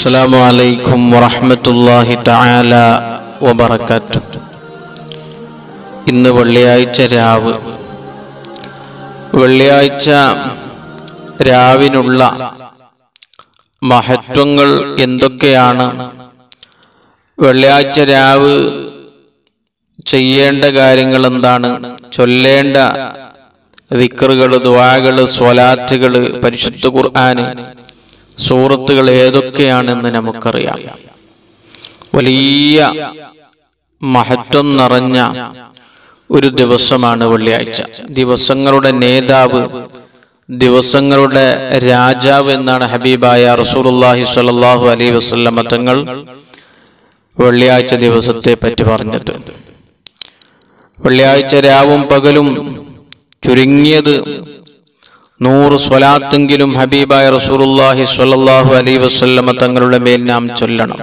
السلام عليكم ورحمة الله تعالى وبركاته ഇന്ന് വെള്ളിയാഴ്ച രാവ് വെള്ളിയാഴ്ച രാവിനുള്ള മഹത്വങ്ങൾ എന്തൊക്കെയാണ് വെള്ളിയാഴ്ച രാവ് ചെയ്യേണ്ട കാര്യങ്ങൾ എന്താണ് ചൊല്ലേണ്ട വിക്റുകൾ ദ്വാകൾ സ്വലാറ്റുകൾ പരിശുദ്ധ ഖുർആന് സൂറത്തുകൾ ഏതൊക്കെയാണെന്ന് നമുക്കറിയാം വലിയ മഹത്വം നിറഞ്ഞ ഒരു ദിവസമാണ് വെള്ളിയാഴ്ച ദിവസങ്ങളുടെ നേതാവ് ദിവസങ്ങളുടെ രാജാവ് എന്നാണ് ഹബീബായ റസൂലുള്ളാഹി സ്വല്ലല്ലാഹു അലൈഹി വസല്ലമ തങ്ങൾ വെള്ളിയാഴ്ച ദിവസത്തെ പറ്റി പറഞ്ഞത് വെള്ളിയാഴ്ച രാവും പകലും ചുരുങ്ങിയത് നൂറ് സ്വലാത്തെങ്കിലും ഹബീബായ റസൂലുള്ളാഹി സ്വല്ലല്ലാഹു അലൈഹി വസല്ലമ തങ്ങളുടെ മേൽ നാം ചൊല്ലണം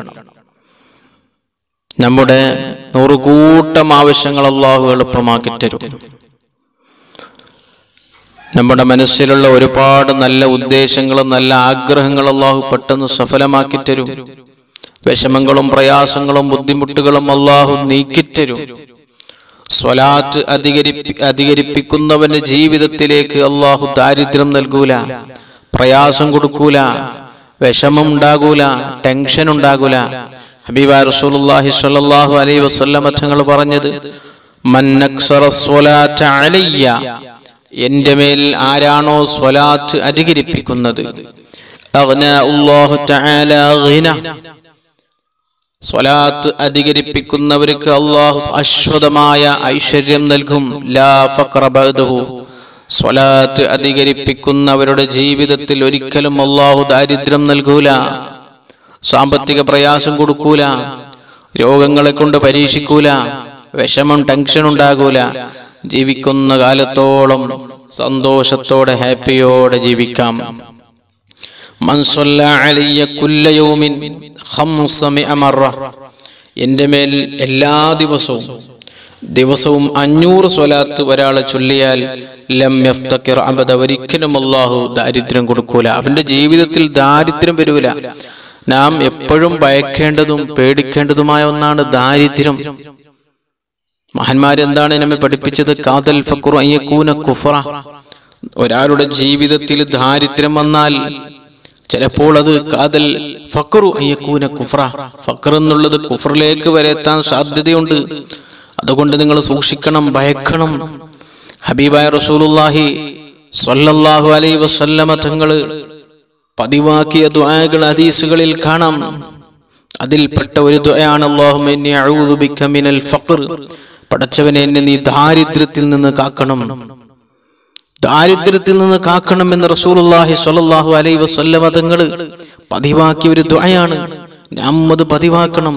നമ്മുടെ നൂറുകൂട്ടം ആവശ്യങ്ങൾ അള്ളാഹു എളുപ്പമാക്കി തരും നമ്മുടെ മനസ്സിലുള്ള ഒരുപാട് നല്ല ഉദ്ദേശങ്ങളും നല്ല ആഗ്രഹങ്ങളും അള്ളാഹു പെട്ടെന്ന് സഫലമാക്കി തരും വിഷമങ്ങളും പ്രയാസങ്ങളും ബുദ്ധിമുട്ടുകളും അള്ളാഹു നീക്കിത്തരും സ്വലാത്ത് അധികരിപ്പി അധികരിപ്പിക്കുന്നവന്റെ ജീവിതത്തിലേക്ക് അള്ളാഹു ദാരിദ്ര്യം നൽകൂല പ്രയാസം കൊടുക്കൂല വിഷമം ഉണ്ടാകൂല ടെൻഷൻ ഉണ്ടാകൂല ഹബീബ റസൂലുള്ളാഹി സ്വല്ലല്ലാഹു അലൈഹി വസല്ലമ തങ്ങൾ പറഞ്ഞത് മന്നക്സറ സ്വലാത്ത അലയ്യ എന്റെ മേൽ ആരാണോ സ്വലാത്ത് അധികരിപ്പിക്കുന്നത് അഗ്നാ അല്ലാഹു തആല ഗിന സ്വലാത്ത് അധികരിപ്പിക്കുന്നവർക്ക് അള്ളാഹു അശ്വതമായ ഐശ്വര്യം നൽകും ലാ ഫഖറ ബഅദഹു സ്വലാത്ത് അധികരിപ്പിക്കുന്നവരുടെ ജീവിതത്തിൽ ഒരിക്കലും അള്ളാഹു ദാരിദ്ര്യം നൽകൂല സാമ്പത്തിക പ്രയാസം കൊടുക്കൂല രോഗങ്ങളെ കൊണ്ട് പരീക്ഷിക്കൂല വിഷമം ടെൻഷൻ ഉണ്ടാകൂല ജീവിക്കുന്ന കാലത്തോളം സന്തോഷത്തോടെ ഹാപ്പിയോടെ ജീവിക്കാം മൻ സ്വല്ല അലയ്യ കുല്ല യൗമിൻ ഖംസമിഅ മറ എൻ്റെ മേൽ എല്ലാ ദിവസവും ദിവസവും അഞ്ഞൂറ് സ്വലാത്ത് ഒരാളെ ചൊല്ലിയാൽ ലം യഫ്തക്കിർ അബദ ഒരിക്കലും അള്ളാഹു ദാരിദ്ര്യം കൊടുക്കൂല അവന്റെ ജീവിതത്തിൽ ദാരിദ്ര്യം വരൂല നാം എപ്പോഴും ഭയക്കേണ്ടതും പേടിക്കേണ്ടതുമായ ഒന്നാണ് ദാരിദ്ര്യം മഹാന്മാരെന്താണ് നമ്മെ പഠിപ്പിച്ചത് കാതൽ ഫക്കുറ അയ്യക്കൂന കുഫറ ഒരാളുടെ ജീവിതത്തിൽ ദാരിദ്ര്യം വന്നാൽ ചിലപ്പോൾ അത് കാതൽ ഫക്കറു അയ്യക്കൂന കുഫ്ര ഫക്കർ എന്നുള്ളത് കുഫറിലേക്ക് വരെ എത്താൻ സാധ്യതയുണ്ട് അതുകൊണ്ട് നിങ്ങൾ സൂക്ഷിക്കണം ഭയക്കണം ഹബീബായ റസൂലുള്ളാഹി സ്വല്ലല്ലാഹു അലൈഹി വസല്ലമ തങ്ങള് പതിവാക്കിയ ദുആകൾ ഹദീസുകളിൽ കാണാം അതിൽപ്പെട്ട ഒരു ദുആയാണ് അല്ലാഹുമ്മ ഇന്നി അഊദു ബിക മിനൽ ഫഖർ പടച്ചവനെ എന്നെ നീ ദാരിദ്ര്യത്തിൽ നിന്ന് കാക്കണം ദാരിദ്ര്യത്തിൽ നിന്ന് കാക്കണമെന്ന് റസൂലുള്ളാഹി സ്വല്ലല്ലാഹു അലൈഹി വസല്ലമ തങ്ങൾ പതിവാക്കിയ ഒരു ദുആയാണ് നാം അത് പതിവാക്കണം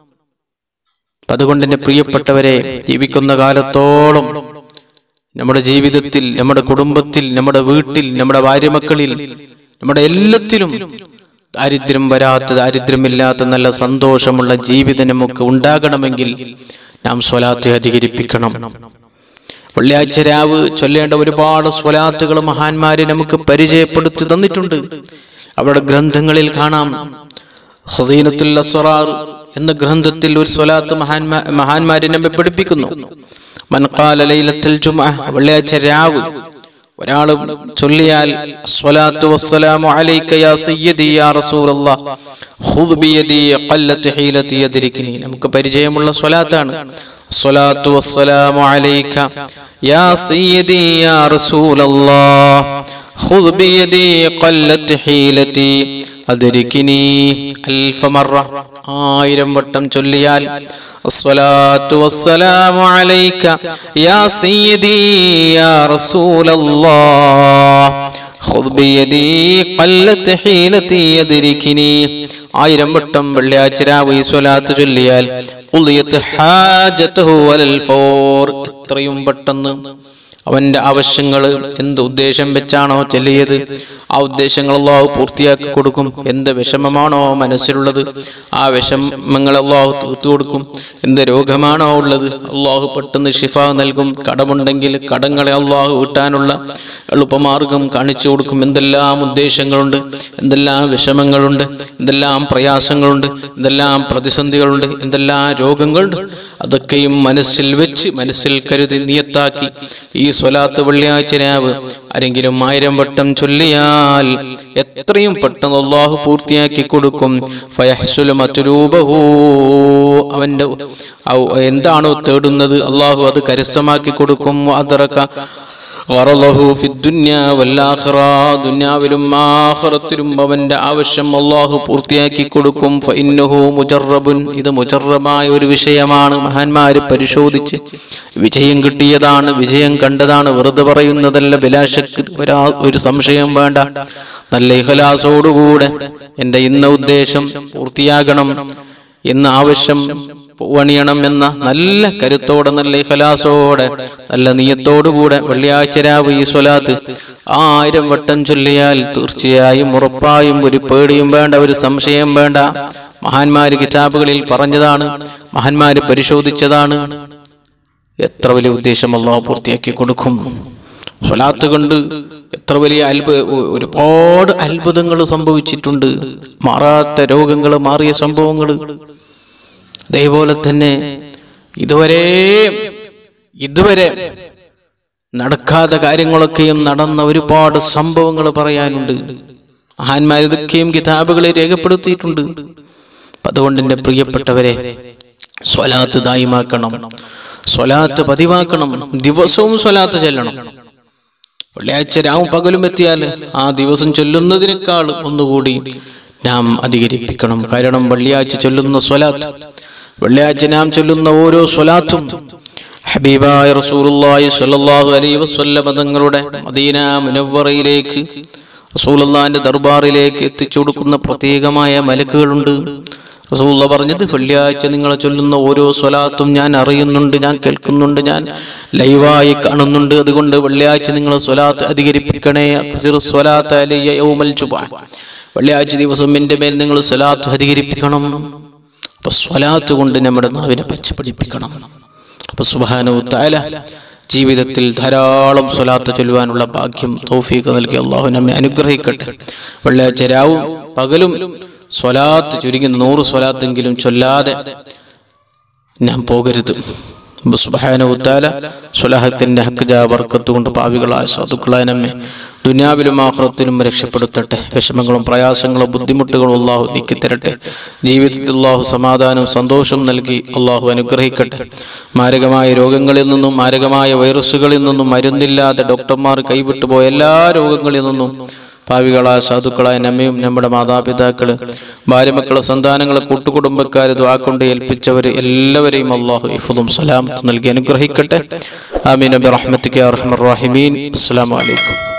അതുകൊണ്ട് എന്റെ പ്രിയപ്പെട്ടവരെ ജീവിക്കുന്ന കാലത്തോളം നമ്മുടെ ജീവിതത്തിൽ നമ്മുടെ കുടുംബത്തിൽ നമ്മുടെ വീട്ടിൽ നമ്മുടെ ഭാര്യമക്കളിൽ നമ്മുടെ എല്ലാത്തിലും ദാരിദ്ര്യം വരാത്ത ദാരിദ്ര്യമില്ലാത്ത നല്ല സന്തോഷമുള്ള ജീവിതം നമുക്ക് ഉണ്ടാകണമെങ്കിൽ നാം സ്വലാത്ത് അധികരിപ്പിക്കണം വെള്ളിയാഴ്ച രാവ് ചൊല്ലേണ്ട ഒരുപാട് സ്വലാത്തുകൾ മഹാന്മാരെ നമുക്ക് പരിചയപ്പെടുത്തി തന്നിട്ടുണ്ട് അവരുടെ ഗ്രന്ഥങ്ങളിൽ കാണാം ഹസീനത്തുൽ അസ്റാർ എന്ന ഗ്രന്ഥത്തിൽ ഒരു സ്വലാത്ത് മഹാന്മാ മഹാന്മാരെ നമ്മെ പഠിപ്പിക്കുന്നു മൻഖാല ലൈലത്തുൽ ജുമുഅ വെള്ളിയാഴ്ച രാവ് ഒരാൾ ചൊല്ലിയാൽ സ്വലാത്തു വസ്സലാമു അലൈക യാ സയ്യിദി യാ റസൂലല്ലാഹ് ഖുദ് ബിയദി ഖല്ലത്ത് ഹീലത്തി യദ്രിക്നി നമുക്ക് പരിചയമുള്ള സ്വലാത്താണ് الصلاة والسلام عليك يا سيدي يا رسول الله خذ بيدي قلت حيلتي أدركني ألف مرة ആയിരം വട്ടം ചൊല്ലിയാൽ الصلاة والسلام عليك يا سيدي يا رسول الله خذ بيدي قلت حيلتي يدركني ആയിരം വട്ടം വെള്ളിയാഴ്ച രാവ് ഈ സ്വലാത്ത് ചൊല്ലിയാൽ ഉളിയത്ത് ഹാജത്തുഹു അലൽ ഫോർ എത്രയും പെട്ടെന്ന് അവന്റെ ആവശ്യങ്ങൾ എന്ത് ഉദ്ദേശം വെച്ചാണോ ചൊല്ലിയത് ആ ഉദ്ദേശങ്ങൾ അള്ളാഹു പൂർത്തിയാക്കി കൊടുക്കും എന്ത് വിഷമമാണോ മനസ്സിലുള്ളത് ആ വിഷമങ്ങൾ അള്ളാഹു തീർത്തു കൊടുക്കും എന്ത് രോഗമാണോ ഉള്ളത് അള്ളാഹു പെട്ടെന്ന് ഷിഫ നൽകും കടമുണ്ടെങ്കിൽ കടങ്ങളെ അള്ളാഹു വീട്ടാനുള്ള എളുപ്പമാർഗം കാണിച്ചു കൊടുക്കും എന്തെല്ലാം ഉദ്ദേശങ്ങളുണ്ട് എന്തെല്ലാം വിഷമങ്ങളുണ്ട് എന്തെല്ലാം പ്രയാസങ്ങളുണ്ട് എന്തെല്ലാം പ്രതിസന്ധികളുണ്ട് എന്തെല്ലാം രോഗങ്ങളുണ്ട് അതൊക്കെയും മനസ്സിൽ വെച്ച് മനസ്സിൽ കരുതി നിയത്താക്കി ഈ സ്വലാത്ത് വെള്ളിയാഴ്ച രാവ് ആരെങ്കിലും ആയിരം വട്ടം ചൊല്ലിയാൽ എത്രയും പെട്ടെന്ന് അള്ളാഹു പൂർത്തിയാക്കി കൊടുക്കും ഫയഹ്സുലു മത്ലൂബഹു. അവന്റെ ഔ- എന്താണോ തേടുന്നത് അള്ളാഹു അത് കരസ്ഥമാക്കി കൊടുക്കും അതറക്ക വറളഹു ഫിദ്ദുന്യാ വല്ലാഖിറ. ദുന്യാവിലും ആഖിറത്തിലും അവന്റെ ആവശ്യം അള്ളാഹു പൂർത്തിയാക്കി കൊടുക്കും ഫഇന്നഹു മുജറബുൻ ഇത് മുജറബായ ഒരു വിഷയമാണ് മഹാന്മാര് പരിശോധിച്ച് വിജയം കിട്ടിയതാണ് വിജയം കണ്ടതാണ് വെറുതെ പറയുന്നതല്ല ബിലാശക്ക് ഒരാ ഒരു സംശയം വേണ്ട നല്ല ഇഹലാസോടുകൂടെ എൻ്റെ ഇന്ന ഉദ്ദേശം പൂർത്തിയാകണം എന്ന ആവശ്യം പണിയണം എന്ന നല്ല കരുത്തോടെ നല്ല ഇഖലാസോടെ നല്ല നീയത്തോടുകൂടെ വെള്ളിയാഴ്ച രാവ് ഈ സ്വലാത്ത് ആയിരം വട്ടം ചൊല്ലിയാൽ തീർച്ചയായും ഉറപ്പായും ഒരു പേടിയും വേണ്ട ഒരു സംശയം വേണ്ട മഹാന്മാര് കിതാബുകളിൽ പറഞ്ഞതാണ് മഹാന്മാര് പരിശോധിച്ചതാണ് എത്ര വലിയ ഉദ്ദേശം അള്ളാഹു പൂർത്തിയാക്കി കൊടുക്കും സ്വലാത്ത് കൊണ്ട് എത്ര വലിയ അത്ഭുത ഒരുപാട് അത്ഭുതങ്ങൾ സംഭവിച്ചിട്ടുണ്ട് മാറാത്ത രോഗങ്ങൾ മാറിയ സംഭവങ്ങൾ അതേപോലെ തന്നെ ഇതുവരെ ഇതുവരെ നടക്കാത്ത കാര്യങ്ങളൊക്കെയും നടന്ന ഒരുപാട് സംഭവങ്ങൾ പറയാനുണ്ട് മഹാന്മാർ ഇതൊക്കെയും കിതാബുകളിൽ രേഖപ്പെടുത്തിയിട്ടുണ്ട് അപ്പൊ അതുകൊണ്ട് എൻ്റെ പ്രിയപ്പെട്ടവരെ സ്വലാത്ത് ദായിമാക്കണം സ്വലാത്ത് പതിവാക്കണം ദിവസവും സ്വലാത്ത് ചെല്ലണം വെള്ളിയാഴ്ച രാവും പകലും എത്തിയാൽ ആ ദിവസം ചൊല്ലുന്നതിനേക്കാൾ ഒന്നുകൂടി നാം അധികരിപ്പിക്കണം കാരണം വെള്ളിയാഴ്ച ചൊല്ലുന്ന സ്വലാത്ത് വെള്ളിയാഴ്ച നാം ചൊല്ലുന്ന ഓരോ സ്വലാത്തും ഹബീബായ റസൂലുള്ളാഹി സ്വല്ലല്ലാഹു അലൈഹി വസല്ലം തങ്ങളുടെ മദീന മുനവ്വറയിലേക്ക് റസൂലുള്ളാഹിന്റെ ദർബാറിലേക്ക് എത്തിച്ചു കൊടുക്കുന്ന പ്രത്യേകമായ മലക്കുകളുണ്ട് റസൂള്ള പറഞ്ഞത് വെള്ളിയാഴ്ച നിങ്ങൾ ചൊല്ലുന്ന ഓരോ സ്വലാത്തും ഞാൻ അറിയുന്നുണ്ട് ഞാൻ കേൾക്കുന്നുണ്ട് ഞാൻ ലൈവായി കാണുന്നുണ്ട് അതുകൊണ്ട് വെള്ളിയാഴ്ച നിങ്ങൾ സ്വലാത്ത് അധികരിപ്പിക്കണേ അക്സിർ സ്വലാത്ത് അലയ്യ യൗമൽ ജുമുഅ. വെള്ളിയാഴ്ച ദിവസം എൻ്റെ മേൽ നിങ്ങൾ സ്വലാത്ത് അധികരിപ്പിക്കണം അപ്പൊ സ്വലാത്ത് കൊണ്ട് നമ്മുടെ നാവിനെ പച്ചപ്പിടിപ്പിക്കണം അപ്പൊ സുബാനു താല ജീവിതത്തിൽ ധാരാളം സ്വലാത്ത് ചൊല്ലുവാനുള്ള ഭാഗ്യം തൗഫീഖ് നൽകി അള്ളാഹു നമ്മെ അനുഗ്രഹിക്കട്ടെ വെള്ളിയാഴ്ച രാവും പകലും സ്വലാത്ത് ചുരുങ്ങി നൂറ് സ്വലാത്തെങ്കിലും ചൊല്ലാതെ ഞാൻ പോകരുത് സുബാനുത്താല സുലഹത്തിന്റെ ഹക്കുജാ വർക്കത്ത് കൊണ്ട് പാവികളായ സാധുക്കളായ നമ്മെ ദുനിയാവിലും ആഹ്റത്തിലും രക്ഷപ്പെടുത്തട്ടെ വിഷമങ്ങളും പ്രയാസങ്ങളും ബുദ്ധിമുട്ടുകളും അള്ളാഹു നീക്കിത്തരട്ടെ ജീവിതത്തിൽ അള്ളാഹു സമാധാനവും സന്തോഷവും നൽകി അള്ളാഹു അനുഗ്രഹിക്കട്ടെ മാരകമായ രോഗങ്ങളിൽ നിന്നും മാരകമായ വൈറസുകളിൽ നിന്നും മരുന്നില്ലാതെ ഡോക്ടർമാർ കൈവിട്ടുപോയ എല്ലാ രോഗങ്ങളിൽ നിന്നും ഭാവികളായ സാധുക്കളായ നമ്മയും നമ്മുടെ മാതാപിതാക്കള് ഭാര്യമക്കളെ സന്താനങ്ങളെ കൂട്ടുകുടുംബക്കാര് ദ്വാക്കൊണ്ട് ഏൽപ്പിച്ചവര് എല്ലാവരെയും അള്ളാഹു ഇഫുദും സലാമത്തും നൽകി അനുഗ്രഹിക്കട്ടെ ആമീൻ നബി റഹ്മത്തിക്ക് അർഹമർ റഹീമീൻ അസ്സലാമു അലൈക്കും